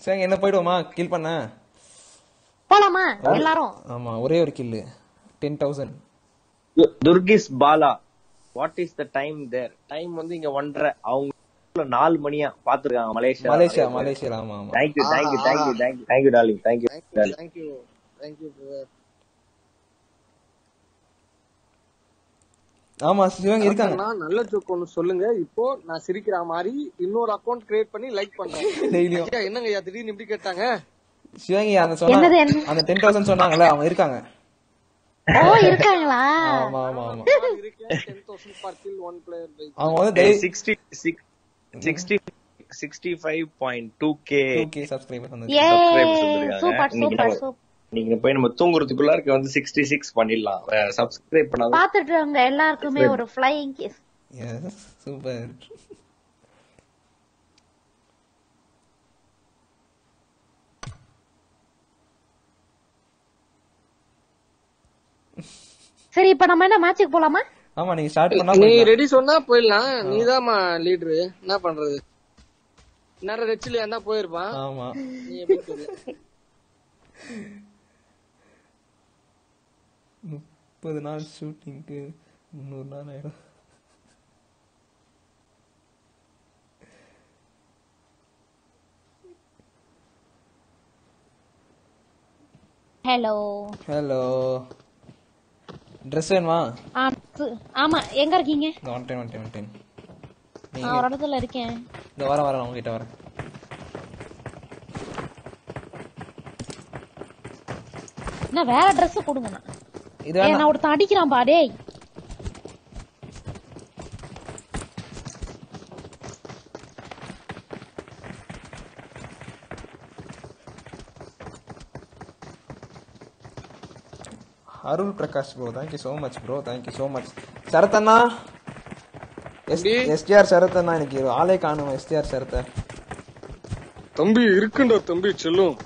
சரி என்ன போயிடுவோமா கில் பண்ண போலாமா எல்லாரும் ஆமா ஒரே ஒரு கில்லு டென் தௌசண்ட் துர்கிஸ் Bala what is the time there time வந்து இங்க ஒன்றரை அவங்க நாலு மணியா பாத்துருக்காங்க மலேசியா மலேசியா மலேசியா ஆமா ஆமா thank you thank you thank you thank you thank you darling thank you darling thank you thank you brother ஆமா சிவங்க இருக்காங்க நான் நல்ல ஜோக் ஒன்னு சொல்லுங்க இப்போ நான் சிரிக்கிற மாதிரி இன்னொரு அக்கவுண்ட் கிரியேட் பண்ணி லைக் பண்றேன் டெய்லியும் ஐயா, என்னங்க ஐயா திடீர்னு இப்படி கேட்டாங்க சிவங்கி அந்த என்னது, சொன்னாங்க என்ன? அந்த டென் தௌசண்ட் சொன்னாங்கல்ல அவங்க இருக்காங்க ஓ இருக்காங்களா ஆமா ஆமா ஆமா நான் இருக்கேன் ten thousand per kill one player by அவங்க வந்து daily sixty six sixty sixty five point two K two K subscriber வந்து ஏ subscribers வந்திருக்காங்க. சூப்பர் இன்னைக்கு சூப்பர் நம்ம- சூப்பர் நீங்க போய் நம்ம தூங்குறதுக்குள்ள இருக்க வந்து சிக்ஸ்டி சிக்ஸ் பண்ணிடலாம் சப்ஸ்கிரைப் பண்ணாத பாத்துட்டு இருங்க எல்லாருக்குமே ஒரு ஃபிளைங் கிஸ் எஸ் சூப்பர் சரி இப்ப நம்ம என்ன மேட்சுக்கு போலாமா ஆமா நீங்க ஸ்டார்ட் பண்ணா நீ போயிடலாம். ரெடி சொன்னா போயிடலாம் நீதாம்மா லீடரு என்ன பண்றது நேரம் ரெச்சிலியா இருந்தா போயிருப்பான் ஆமா நீ எப்படி சொல்லு முப்பது நாள் ஷூட்டிங்க்கு முந்நூறு நாள் ஆயிடும் ஹலோ ஹலோ ட்ரெஸ் வேணுமா ஆமா எங்க இருக்கீங்க இந்த one time one time one time நான் ஒரு இடத்துல இருக்கேன் இந்த வாரம் வரேன் உங்ககிட்ட வரேன் என்ன வேற Dress கொடுங்கண்ணா இது ஏய் வேணாம் நான் ஒருத்தன் அடிக்கிறான் பா டேய் Arul Prakash bro thank you so much bro thank you so much சரத்தண்ணா எஸ் எஸ்டிஆர் சரத்தண்ணா எனக்கு ஆளே காணும் எஸ்டிஆர் சரத்தை தம்பி இருக்குண்டா தம்பி செல்லும்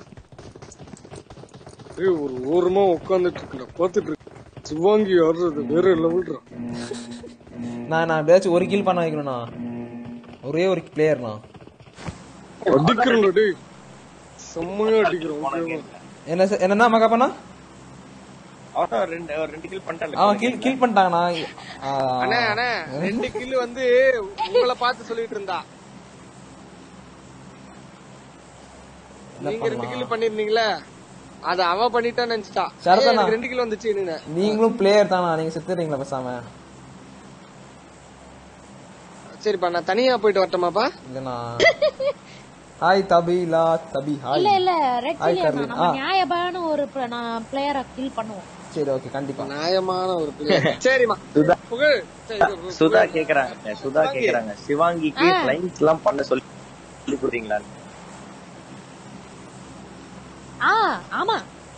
ஏய் ஒரு ஓரமா உட்காந்துட்டு இருக்கா பாத்துட்டு இருக்கு சிவாங்கி ஆடுறது வேற லெவல்ரா நான் நான் எப்படியாச்சும் ஒரு கில் பண்ண வைக்கணும்ண்ணா ஒரே ஒரு பிளேயர்ண்ணா அடிக்கிறோம்டா டேய் செம்மையா அடிக்கிறோம் ஓகேவா என்ன சார் என்னண்ணா மகா பண்ணா அவன் ரெண்டு ஒரு ரெண்டு கில் பண்ணிட்டான் அவன் கில் கில் பண்ணிட்டாங்கண்ணா ஆ, அண்ணே அண்ணே ரெண்டு கில்லு வந்து உங்களை பார்த்து சொல்லிட்டு இருந்தா என்ன நீங்க ரெண்டு பண்ணலாம்? கில்லு பண்ணிருந்தீங்களே அத அவ பண்ணிட்டான்னு நினைச்சிட்டா சரத்தண்ணா. ஏய், எனக்கு ரெண்டு கிலோ வந்துச்சு நீங்க நீங்களும் பிளேயர் தானா நீங்க செத்துறீங்களா பேசாம சரிப்பா நான் தனியா போயிட்டு வரட்டுமாப்பா இல்லண்ணா ஹாய் தபிலா தபி ஹாய் இல்ல இல்ல ரெட் Hi, சில்லி Carlin. நம்ம ஆ. நியாயமான ஒரு pl- நான் பிளேயரை கில் பண்ணுவோம் சரி ஓகே கண்டிப்பா நியாயமான ஒரு பிளேயர் சரிம்மா சுதா புகழ் சரி, இது, இது, சுதா புகழ். கேக்குறாங்க சுதா சிவாங்கி. கேக்குறாங்க சிவாங்கிக்கு ஆ. கிளைண்ட்ஸ் எல்லாம் பண்ண சொல்லி சொல்லி கொடுத்தீங்களா ஆ ஆமா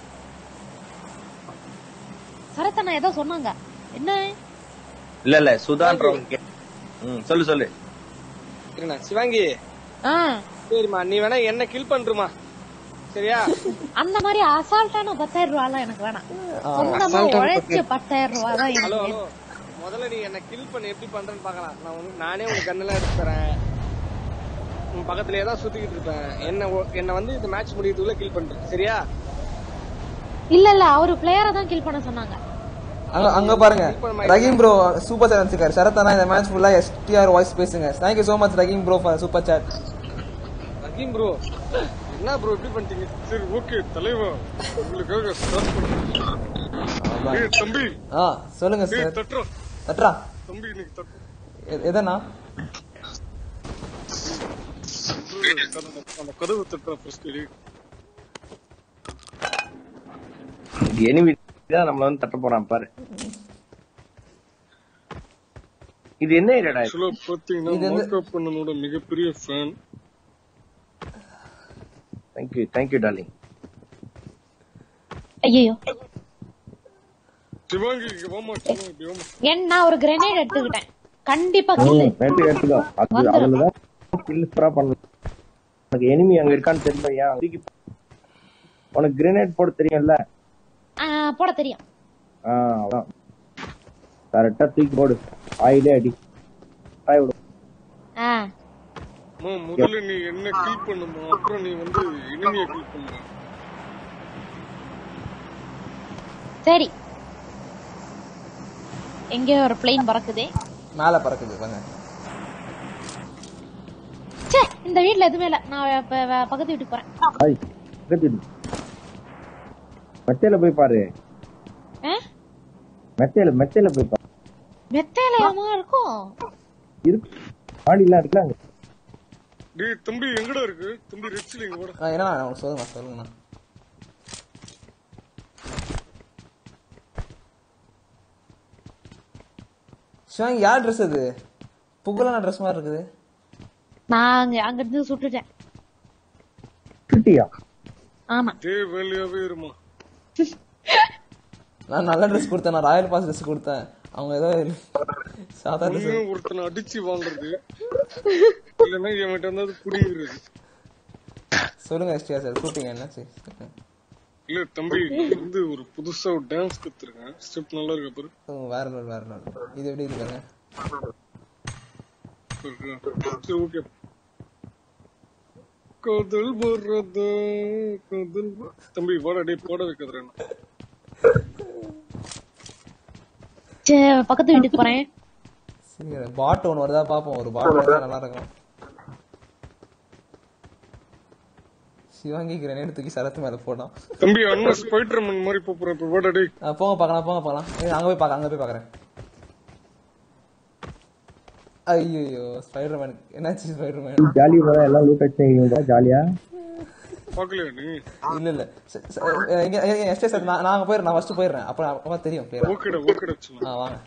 சரத்தண்ணா ஏதோ சொன்னாங்க என்ன இல்ல இல்ல சுதான்றவங்க கே- ம் சொல்லு சொல்லு இருண்ணா, சிவாங்கி ஆ சரிம்மா நீ வேணா என்ன கில் பண்றமா சரியா அந்த மாதிரி அசால்ட்டான பத்தாயிரம் ரூபாய் எனக்கு வேணாம் சொந்தமா அசால்ட்டான உழைச்ச பத்தாயிரம் ரூபாய் தான் ஹலோ எனக்கு ஹலோ முதல்ல நீ என்ன கில் பண்ண எப்படி பண்றேன்னு பாக்கலாம் நான் வந்து நானே உனக்கு கண்ணெல்லாம் எடுத்து தரேன் உன் பக்கத்துலயே தான் சுத்திக்கிட்டு இருப்பேன் என்ன ஒ- என்ன வந்து இந்த மேட்ச் முடியறதுக்குள்ள கில் பண்றேன் சரியா இல்ல இல்ல அவரு பிளேயரை தான் கில் பண்ண சொன்னாங்க அங்க அங்க பாருங்க ரஹீம் ப்ரோ சூப்பர் சாட் அனுப்பிச்சிருக்காரு சரத்தண்ணா இந்த மேட்ச் ஃபுல்லா எஸ்டிஆர் வாய்ஸ் பேசுங்க thank you so much Rahim bro for super chat Rahim bro என்ன ப்ரோ இப்படி பண்ணிட்டீங்க சரி ஓகே தலைவா உங்களுக்காக ஸ்டார்ட் பண்ணுறேன் ஏய் தம்பி ஆ சொல்லுங்க ஏய் சார் தட்டுறா தட்ரா தம்பி இன்னைக்கு தட்டு எ- எதண்ணா அந்த கதவு தட்டுறா ஃபர்ஸ்ட் எனிமி தான் நம்மள வந்து தட்ட போறான் பாரு இது என்ன ஏரியாடா இது? ஆக்சுவலா பாத்தீங்கன்னா இது வந்து- மார்க்அப் பண்ணனோட மிகப்பெரிய ஃபேன் தேங்க்யூ தேங்க்யூ டார்லிங் ஐயோ சிவாங்கி இங்க வாமா சிவாங்கி இப்படி வாமா என் நான் ஒரு கிரனேட் எடுத்துக்கிட்டேன் கண்டிப்பா கில் எடுத்து எடுத்துக்கோ அது வந்துரும். அதுலதான் கில் சூப்பரா பண்ணலாம் உனக்கு எனிமி அங்க இருக்கான்னு தெரியலையா தூக்கி உனக்கு கிரேனேட் போட தெரியும்ல போட தெரியும் ஆ அதான் கரெக்டா தூக்கி போடு ஆயிலே அடி ஆய் விடு ஆ அம்மா, முதல்ல நீ என்ன கில் பண்ணுமா அப்புறம் நீ வந்து இனிமைய கில் பண்ணுமா சரி எங்கேயோ ஒரு பிளேன் பறக்குது மேல பறக்குது வாங்க ச்சே இந்த வீட்ல எதுவுமே இல்ல நான் இப்ப வே- பக்கத்து வீட்டுக்கு போறேன் ஹாய் பக்கத்து வீடு. மெத்தையில போய் பாரு ஆ? மெத்தையில மெத்தையில போய் பாரு மெத்தையிலயாமா இருக்கும் இருக்கு மாடிலாம் இருக்குல்ல அங்க டேய் தம்பி எங்கடா இருக்கு தம்பி ரெச்சில் இங்க வாடா ஆ, என்னண்ணா உங்களுக்கு சொல்லுங்க சொல்லுங்கண்ணா சிவாங்கி யார் ட்ரெஸ் அது புகழான ட்ரெஸ் மாதிரி இருக்குது நான் அங்க அங்க இருந்து சுட்டுட்டேன் கிட்டியா ஆமா டேய் வேலையாவே இருமா நான் நல்ல ட்ரெஸ் கொடுத்தேன் நான் ராயல் பாஸ் ட்ரெஸ் கொடுத்தேன் அவங்க ஏதோ சாதா ட்ரெஸ் ஒண்ணு ஒருத்தனை அடிச்சு வாங்குறது இல்லைன்னா என்கிட்ட இருந்தாது புடிங்கிறது சொல்லுங்க எஸ்டிஆர் சார் ஷூட்டிங் என்ன சரி இல்ல தம்பி வந்து ஒரு புதுசா ஒரு டான்ஸ் கத்துருக்கேன் ஸ்டெப் நல்லா இருக்கு பாரு ஓ, வேற நாள் வேற நாள் இது எப்படி இருக்காங்க சரி ஓகே காதல் வர்றது காதல் வ- தம்பி வாடா டேய் போட வைக்கிறேன் சே, பக்கத்து வீட்டுக்கு போறேன் சரி பாட் ஒன்று வருதா பார்ப்போம் ஒரு பாட் வருதா நல்லா இருக்கும் சிவாங்கி கிரனேட் தூக்கி சரத்து மேல போட்டான் தம்பி அண்ணன் ஸ்பைடர்மேன் மாதிரி போறேன் இப்ப வாடா டேய் ஆ, போங்க பார்க்கலாம் போங்க பார்க்கலாம் ஏய், அங்க போய் பார்க்க அங்க போய் பார்க்கறேன் ஐயோ ஸ்பைடர்மேன் என்னாச்சு ஸ்பைடர்மேன் ஜாலி வர எல்லாம் லூட் அடிச்சீங்க ஜாலியா பாக்கலையா நீ இல்ல இல்ல ச- ச- அஹ் இங்க எஸ்டே சார் நான் நான் அங்க போயிடுறேன் நான் ஃபர்ஸ்ட் போயிடுறேன் அப்புறம் அப்பதான் தெரியும் clear-ஆ. ஓகேடா ஓகேடா சொல்லு ஆ வாங்க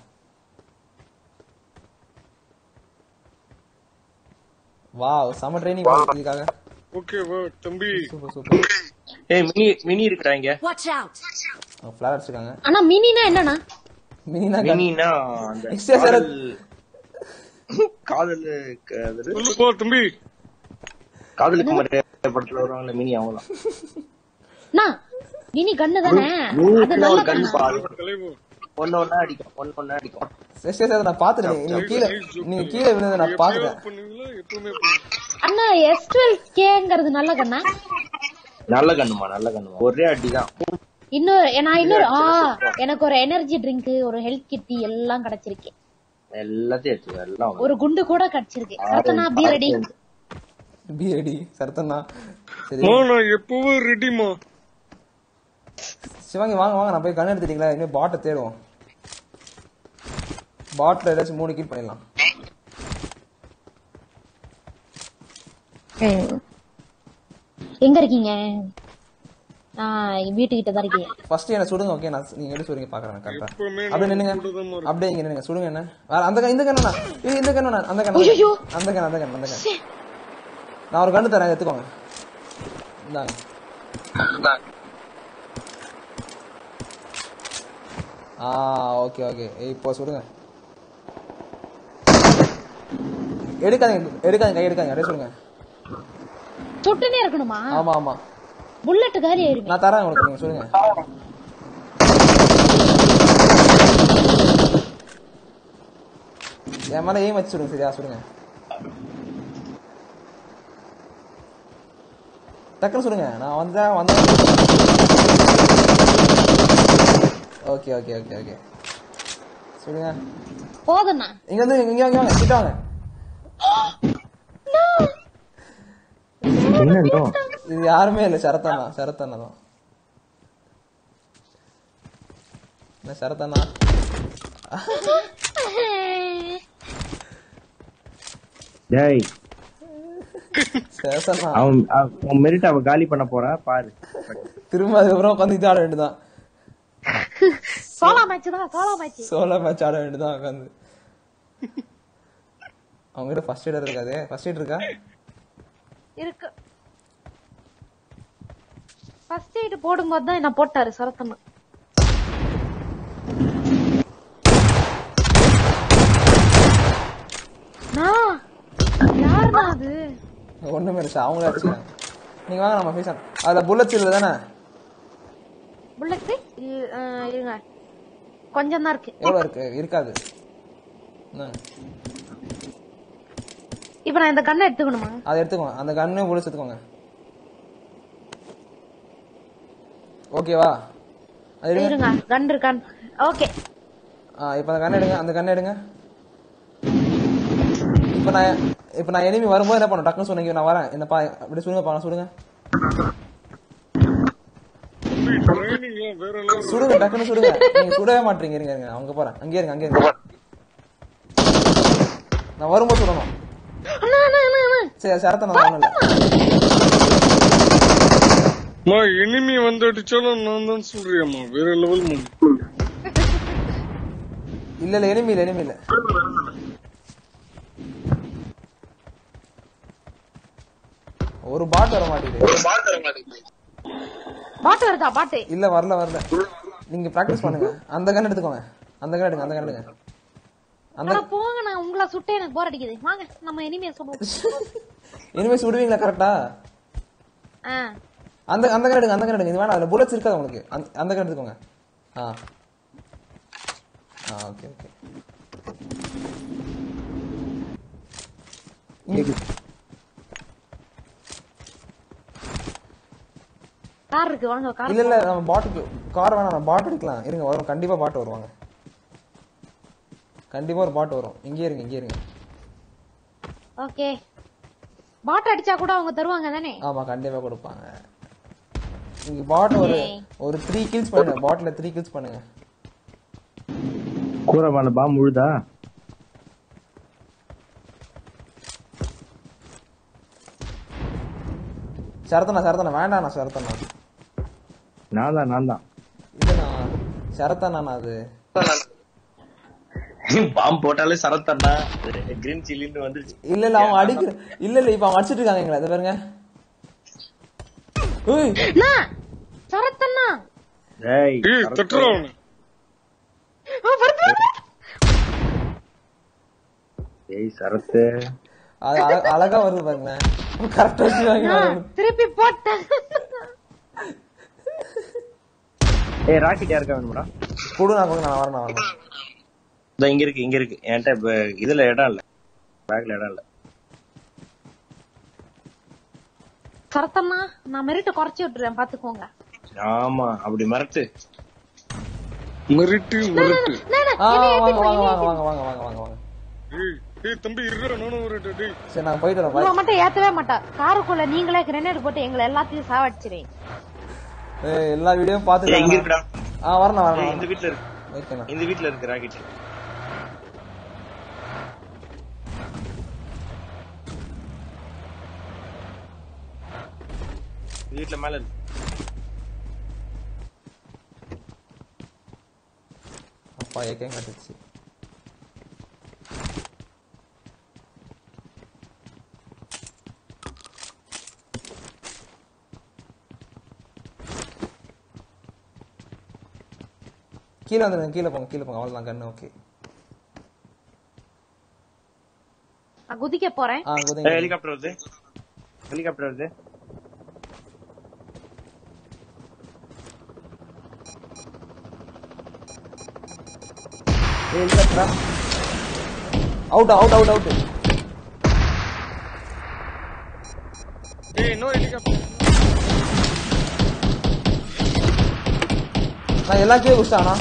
வாவ் செம ட்ரைனிங் இதுக்காக ஓகே வா தம்பி சூப்பர் சூப்பர் ஏய் மினி மினி இருக்குடா இங்க Watch out! ஃபிளார் வச்சிருக்காங்க ஆனா மினினா என்னன்னா மினினா மினினா அந்த Extra சார். காதல் காதல் க- அது சொல்லு போ தம்பி காதலுக்கு மரியாதை படத்துல வருவாங்கல்ல மினி அவங்களாம் நான் மினி கண்ணு தானே அது மினிக்குள்ள நல்ல ஒரு கண் பாரு தலைவர் ஒன்னு ஒன்னா அடிக்கும் ஒன்னு ஒன்னா அடிக்கும் எஸ்டே சார் நான் பாத்துட்டேன் நீங்க கீழே நீங்க கீழே விழுந்ததை நான் பாத்துட்டேன் பண்ணுவீங்களா எப்பவுமே பண்ணுவீங்களா? அண்ணா எஸ் டுவெல் கேங்கிறது நல்ல கண்ணா நல்ல கண்ணுமா நல்ல கண்ணுமா ஒரே அடிதான் இன்னொரு நான் இன்னொரு ஆ எனக்கு ஒரு எனர்ஜி ட்ரிங்க் ஒரு ஹெல்த் கிட்டி எல்லாம் கிடைச்சிருக்கு எல்லாத்தையும் எடுத்து எல்லாம் ஒரு குண்டு கூட கிடைச்சிருக்கு சரத்தனா பி ரெடி பிஏடி சரத்தண்ணா சரி மா நான் எப்பவும் ரெடிமா சிவாங்கி வாங்க வாங்க நான் போய் கண் எடுத்துட்டீங்களா இனிமே பாட்டை தேடுவோம் பாட்டில் ஏதாச்சும் மூணு கீட் பண்ணிடலாம் எங்க இருக்கீங்க நான் வீட்டுக்கிட்ட தான் இருக்கீங்க ஃபர்ஸ்ட் என்ன சுடுங்க ஓகே நான் நீங்க எப்படி சுடுங்க பாக்குறேன் கரெக்டா எப்பவுமே அப்படியே நின்னுங்க கூடதாம்மா இருப்பேன். அப்படியே இங்க நின்னுங்க சுடுங்க என்ன வேற அந்த கண் இந்த கண்ணா இது இந்த கண்ணா அந்த கண்ணா ஐயையோ. அந்த கண் அந்த கண் அந்த கண் நான் ஒரு கண்ணு தரேன் எடுத்துக்கோங்க இந்தாங்க ஆ ஓகே ஓகே இப்போ சுடுங்க எடுக்காதீங்க எடுக்காதீங்க கை எடுக்காதீங்க அப்படியே சொல்லுங்க சுட்டுனே இருக்கணுமா ஆமா ஆமா புல்லட் காலி ஆயிருமே நான் தரேன் உங்களுக்கு நீங்க சொல்லுங்க என் மேல ஏன் வச்சு சொல்லுங்க சரியா சொல்லுங்க டக்குன்னு சொல்லுங்க நான் வந்தேன் வந்தேன் ஓகே ஓகே ஓகே ஓகே சொல்லுங்க போதும்ண்ணா இங்க வந்து இங்க வாங்க வாங்க கிட்ட வாங்க என்ன இன்னும்? இது யாருமே இல்ல சரத்தண்ணா சரத்தண்ணா தான் என்ன சரத்தண்ணா டேய் சரத்தண்ணா அவன் அவன் மெரிட் அவ காலி பண்ண போறா பாரு திரும்ப அதுக்கப்புறம் உட்காந்து இது ஆட வேண்டியதான் சோலா மேட்ச் தான் சோலா மேட்ச் சோலோ மேட்ச் ஆட வேண்டியதான் உட்காந்து அவங்க கிட்ட ஃபர்ஸ்ட் எய்டர் இருக்காது ஃபர்ஸ்ட் எய்ட் இருக்கா இருக்கு ஃபர்ஸ்ட் எய்ட் போடும்போது தான் என்ன போட்டாரு சரத்தண்ணா நான் யாருடா அது ஒண்ணுமே இல்லை சார் அவங்களே அடிச்சுக்கிறாங்க நீங்க வாங்க நம்ம பேசலாம் அதுல புல்லட்ஸ் இல்லை தானே புல்லட் இருங்க கொஞ்சம் தான் இருக்கு எவ்வளவு இருக்கு இருக்காது இந்தாங்க. இப்ப நான் இந்த கண்ணை எடுத்துக்கணுமா அதை எடுத்துக்கோங்க அந்த கன்னையும் போலீஸ் எடுத்துக்கோங்க ஓகேவா அது எடுங்க இருங்க கன் இருக்கான் ஓகே ஆ இப்போ அந்த கண்ணை எடுங்க அந்த கண்ணை எடுங்க இப்போ நான் இப்போ நான் எனிமி வரும்போது என்ன பண்ணணும் டக்குன்னு சொன்னீங்க நான் வரேன் என்ன பா அப்படி சொல்லுங்க பா சொல்லுங்க ட்ரைனிங் வேற level. சுடுங்க டக்குன்னு சுடுங்க நீங்க சுடவே மாட்டீங்க இருங்க இருங்க அவங்க போறேன் அங்கே இருங்க அங்கே இருங்க நான் வரும்போது சுடணும் அண்ணா அண்ணா அண்ணா அண்ணா சரி சரத்தை நான் ஒண்ணும் இல்ல மா இனிமே வந்து அடிச்சாலும் நான் தான் சொல்றியம்மா வேற லெவல் மா இல்ல இல்ல எனிமி இல்ல எனிமி இல்ல ஒரு பாட் வர மாட்டேங்குது பாட்டு வருதா பாட்டு இல்ல வரல வரல நீங்க பிராக்டிஸ் பண்ணுங்க அந்த கன் எடுத்துக்கோங்க அந்த கன் எடுங்க அந்த கன் எடுங்க அந்த ஆனா போங்க நான் உங்களை சுட்டு எனக்கு போர் அடிக்குது வாங்க நம்ம இனிமே சொல்லுவோம் இனிமே சுடுவீங்களா கரெக்டா ஆ அந்த அந்த கன் எடுங்க அந்த கன் எடுங்க இது வேணாம் அதுல புல்லட்ஸ் இருக்காது உங்களுக்கு அந்த அந்த கன் எடுத்துக்கோங்க ஆ ஆ ஓகே ஓகே கார் இருக்கு வாங்க கார் இல்ல இல்ல நம்ம பாட்டுக்கு கார் வேணாம் நம்ம பாட் எடுக்கலாம் இருங்க வரும் கண்டிப்பா பாட்டு வருவாங்க கண்டிப்பா ஒரு பாட்டு வரும் இங்கே இருங்க இங்கே இருங்க ஓகே பாட்டு அடிச்சா கூட அவங்க தருவாங்க தானே ஆமா கண்டிப்பா கொடுப்பாங்க நீங்க பாட் ஒரு ஒரு த்ரீ கில்ஸ் பண்ணுங்க பாட்டில த்ரீ கில்ஸ் பண்ணுங்க கூரை மேல பாம்பு முழுதா சரத்தனா சரத்தனா வேண்டாண்ணா சரத்தனா நான் தான் நான் தான் இல்லண்ணா சரத்தனா அது பாம்பு போட்டாலே சரத்தண்ணா கிரீன் சில்லின்னு வந்துருச்சு இல்ல இல்ல அவங்க அடிக்கிற இல்ல இல்ல இப்ப அவங்க அடிச்சிட்டு இருக்காங்க எங்களை இதை பாருங்க ஏய், அண்ணா சரத்தண்ணா ஏய் ஏய் தட்டுறா அவனை ஆ, வருது, வருது. ஏய் சரத்து அது அழ- அழகா வருது பாருங்க கரெக்டா வச்சு அண்ணா, திருப்பி போட்டேன் ஏய் ராக்கெட் யாருக்கா வேணுமாடா கொடு நான் கொடுங்க நான் வரேன் நான் வரேன் இதோ இங்க இருக்கு இங்க இருக்கு என்கிட்ட இப்ப இதுல இடம் இல்ல பேக்ல இடம் இல்ல சரத்தண்ணா நான் மெரிட்ட குறைச்சி விட்டுறேன் பாத்துக்கோங்க ஆமா அப்படி மிரட்டு மிரட்டு மிரட்டு ஆ வாங்க வாங்க வாங்க வாங்க வாங்க வாங்க வாங்க வாங்க ஏய் ஏய் தம்பி இருடா நானும் வரேன் டேய் சரி நான் போயிட்டு வரேன் உங்களை bye. மட்டும் ஏத்தவே மாட்டா காருக்குள்ள நீங்களே கிரனேட் போட்டு எங்களை எல்லாத்தையும் சாவடிச்சிரேன் ஏய், எல்லா வீடியோவும் ஏய், இங்க பாத்துக்கலாம் இருக்குடா ஆ வரணும் வரணும் ஏய், இந்த வீட்ல இருக்கு ஓகேண்ணா இந்த வீட்ல இருக்கு ராக்கெட் வீட்ல மேல இருக்கு அப்பா ஏக்கே காட்டுச்சு கீழே வந்துருங்க கீழே போங்க கீழே போங்க அவ்வளவுதான் கண்ணு ஓகே நான் குதிக்க போறேன் ஆ ஏய், குதிங்க ஹெலிகாப்டர் வருது ஹெலிகாப்டர் வருது அவுட் அவுட் அவுட் அவுட் ஏய் இன்னொரு ஹெலிகாப்டர் நான் எல்லா கீழே குடிச்சிட்டானா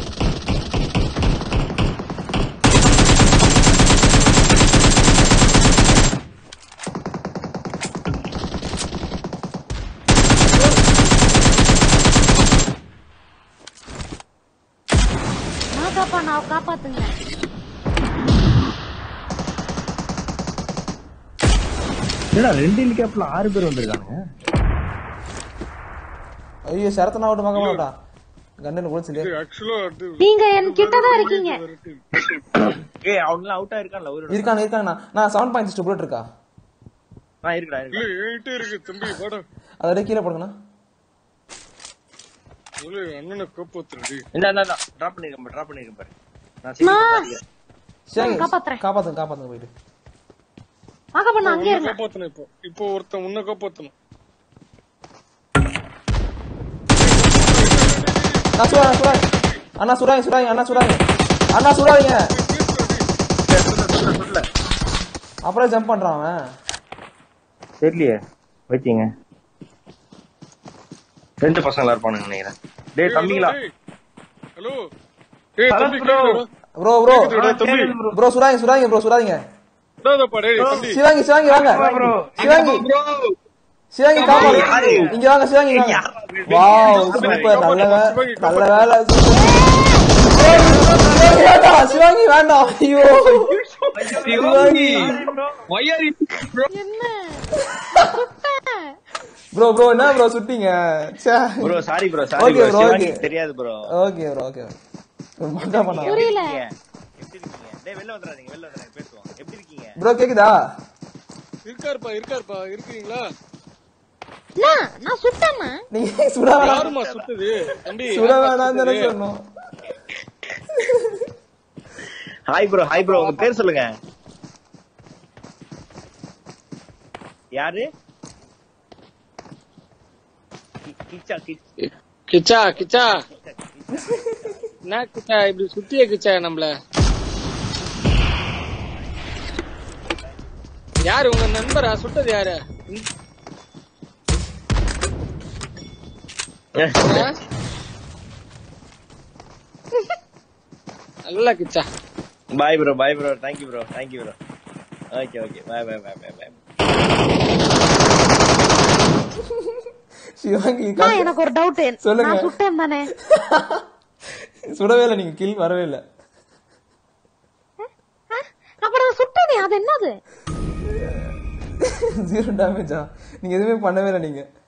நான் காப்பா நான் காப்பாத்துங்க என்னடா ரெண்டு ஹெலிகாப்டர்ல ஆறு பேர் வந்திருக்காங்க ஐயோ சரத்தனா அவுட் பார்க்க மாட்டா கண்ணு குளிச்சுட்டு ஆக்சுவலா அது நீங்க என் கிட்டதான் இருக்கீங்க ஏய் அவங்க எல்லாம் அவுட் ஆயிருக்கான்ல ஒரு இருக்காங்க இருக்காங்க நான் செவன் பாயிண்ட் சிக்ஸ் புல்லட் இருக்கா நான் இருக்குடா இல்ல இருக்கா என்கிட்ட இருக்கு தம்பி வாடா அதை அப்படியே கீழே போடுங்கண்ணா இல்ல அண்ணனை காப்பாத்துறடி இந்த இந்த டிராப் பண்ணிருக்கேன் பாரு டிராப் பண்ணிருக்கேன் பாரு நான் சீக்கிரம் பாத்துக்கிறேன். சரி காப்பாத்துறேன். காப்பாத்துங்க காப்பாத்துங்க போயிட்டு ஆக பண்ண அங்கே உன்னை இருங்க காப்பாத்தணும் இப்போ இப்போ ஒருத்தன் உன்னை காப்பாத்தணும் நான் சுடாங்க சுடாங்க அண்ணா சுடாங்க சுடாங்க அண்ணா சுடாங்க அண்ணா சுடாதீங்க அப்புறம் ஜம்ப் பண்றான் அவன் தெரியலையே வைத்தீங்க ரெண்டு பசங்களா இருப்பானுங்க நினைக்கிறேன் டேய் தம்பிங்களா ஹலோ ஏய் தம்பி bro. கேக்குதுடா ப்ரோ ப்ரோ கேக்குதுடா தம்பி ப்ரோ சுடாங்க சுடாங்க ப்ரோ சுடாதீங்க விடாதப்பா டேய் தம்பி சிவாங்கி சிவாங்கி வாங்க சிவாங்கி சிவாங்கி காமா இங்க வாங்க சிவாங்கி வாங்க வாவ் சூப்பர் நல்ல வே- நல்ல வேலை சிவாங்கி வேண்டாம் சிவாங்கி வேண்டாம் ஐயோ சிவாங்கி என்ன சுட்டேன். ப்ரோ ப்ரோ என்ன ப்ரோ சுட்டீங்க ச்சே. Bro sorry bro sorry Okay bro bro, Shivangi okay. தெரியாது ப்ரோ ஓகே ப்ரோ ஓகே மஜா பண்ணலாம் புரியல எப்படி இருக்கீங்க டேய் வெளில வந்துறாதீங்க வெளில வந்துறாதீங்க பேசுவோம் எப்படி இருக்கீங்க ப்ரோ கேக்குதா இருக்காருப்பா இருக்காருப்பா இருக்கீங்களா அண்ணா, நான் சுட்டேண்ணா நீங்க சுட வேணாம் யாருமா சுட்டுது தம்பி சுட யாருப்பா வேணாம் தானே சுட்டுது? சொன்னோம் ஹாய் ப்ரோ ஹாய் ப்ரோ உங்க பேர் சொல்லுங்க யாரு கி- கிச்சா கிச்- கிச்சா கிச்சா என்ன கிச்சா இப்படி சுத்திய கிச்சா நம்மள யாரு உங்க நண்பரா சுட்டது யாரு ஆ? நல்ல Kichcha bye bro bye bro thank you bro thank you bro okay okay bye bye bye bye bye Shivangi அண்ணா, எனக்கு ஒரு டவுட் சொல்லுங்க. நான் சுட்டேன் தானே சுடவே இல்லை நீங்க கில் வரவே இல்லை ஆ? அப்ப நான் சுட்டேனே அது என்னது ஜீரோ டேமேஜா நீங்க எதுவுமே பண்ணவே இல்லை நீங்க